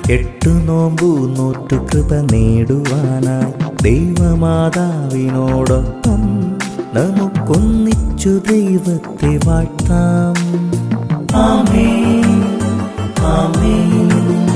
എട്ടു നോമ്പു നോറ്റു കൃപ നേടുവാനായി ദൈവമാതാവിനോടൊപ്പം നമുക്കൊന്നിച്ചു ദൈവത്തെ വാഴ്ത്താം ആമേൻ ആമേൻ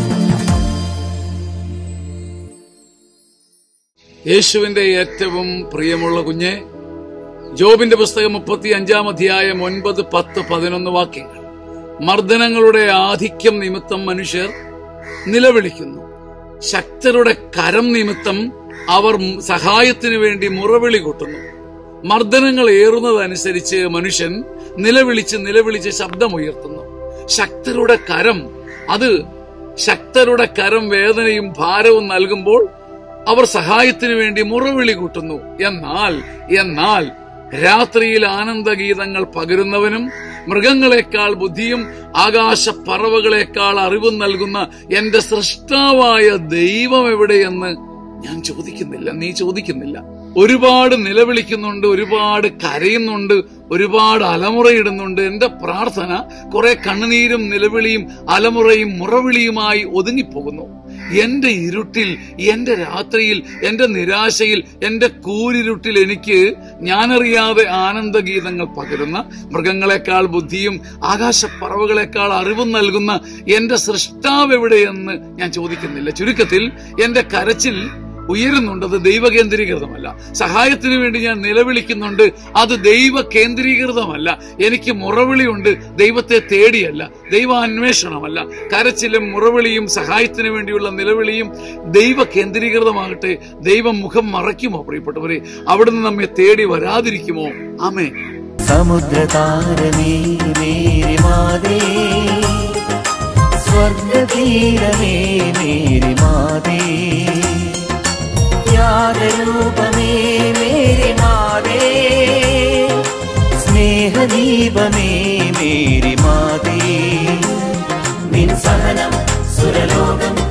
യേശുവിന്റെ ഏറ്റവും പ്രിയമുള്ള കുഞ്ഞെ ജോബിന്റെ പുസ്തകം മുപ്പത്തി അഞ്ചാം അധ്യായം ഒൻപത് പത്ത് പതിനൊന്ന് വാക്യങ്ങൾ മർദ്ദനങ്ങളുടെ ആധിക്യം നിമിത്തം മനുഷ്യർ നിലവിളിക്കുന്നു ശക്തരുടെ കരം നിമിത്തം അവർ സഹായത്തിനു വേണ്ടി മുറവിളി കൂട്ടുന്നു മർദ്ദനങ്ങൾ ഏറുന്നതനുസരിച്ച് മനുഷ്യൻ നിലവിളിച്ച് നിലവിളിച്ച് ശബ്ദമുയർത്തുന്നു ശക്തരുടെ കരം അത് ശക്തരുടെ കരം വേദനയും ഭാരവും നൽകുമ്പോൾ അവർ സഹായത്തിനു വേണ്ടി മുറവിളി കൂട്ടുന്നു എന്നാൽ എന്നാൽ രാത്രിയിൽ ആനന്ദഗീതങ്ങൾ പകരുന്നവനും മൃഗങ്ങളെക്കാൾ ബുദ്ധിയും ആകാശ പറവകളെക്കാൾ അറിവും നൽകുന്ന എന്റെ സൃഷ്ടാവായ ദൈവം എവിടെയെന്ന് ഞാൻ ചോദിക്കുന്നില്ല നീ ചോദിക്കുന്നില്ല ഒരുപാട് നിലവിളിക്കുന്നുണ്ട് ഒരുപാട് കരയുന്നുണ്ട് ഒരുപാട് അലമുറയിടുന്നുണ്ട് എന്റെ പ്രാർത്ഥന കുറെ കണ്ണുനീരും നിലവിളിയും അലമുറയും മുറവിളിയുമായി ഒതുങ്ങിപ്പോകുന്നു എന്റെ ഇരുട്ടിൽ എന്റെ രാത്രിയിൽ എന്റെ നിരാശയിൽ എന്റെ കൂരിരുട്ടിൽ എനിക്ക് ഞാനറിയാതെ ആനന്ദഗീതങ്ങൾ പകരുന്ന മൃഗങ്ങളെക്കാൾ ബുദ്ധിയും ആകാശപ്പറവുകളെക്കാൾ അറിവും നൽകുന്ന എന്റെ സൃഷ്ടാവ് എവിടെയെന്ന് ഞാൻ ചോദിക്കുന്നില്ല ചുരുക്കത്തിൽ എന്റെ കരച്ചിൽ ഉയരുന്നുണ്ട് അത് ദൈവ കേന്ദ്രീകൃതമല്ല സഹായത്തിനു വേണ്ടി ഞാൻ നിലവിളിക്കുന്നുണ്ട് അത് ദൈവ കേന്ദ്രീകൃതമല്ല എനിക്ക് മുറവിളിയുണ്ട് ദൈവത്തെ തേടിയല്ല ദൈവ അന്വേഷണമല്ല കരച്ചിലും മുറവിളിയും സഹായത്തിനു വേണ്ടിയുള്ള നിലവിളിയും ദൈവ കേന്ദ്രീകൃതമാകട്ടെ ദൈവം മുഖം മറയ്ക്കുമോ പ്രിയപ്പെട്ടവരെ അവിടുന്ന് നമ്മെ തേടി വരാതിരിക്കുമോ ആമേ സമുദ്രതാരമേ മേരി മാതേ സ്വർഗതീരമേ മേരി മാതേ ത്യാഗരൂപമേ മേരി മാതേ സ്നേഹദീപമേ മേരി മാതേ നിൻ സഹനം സുരലോകം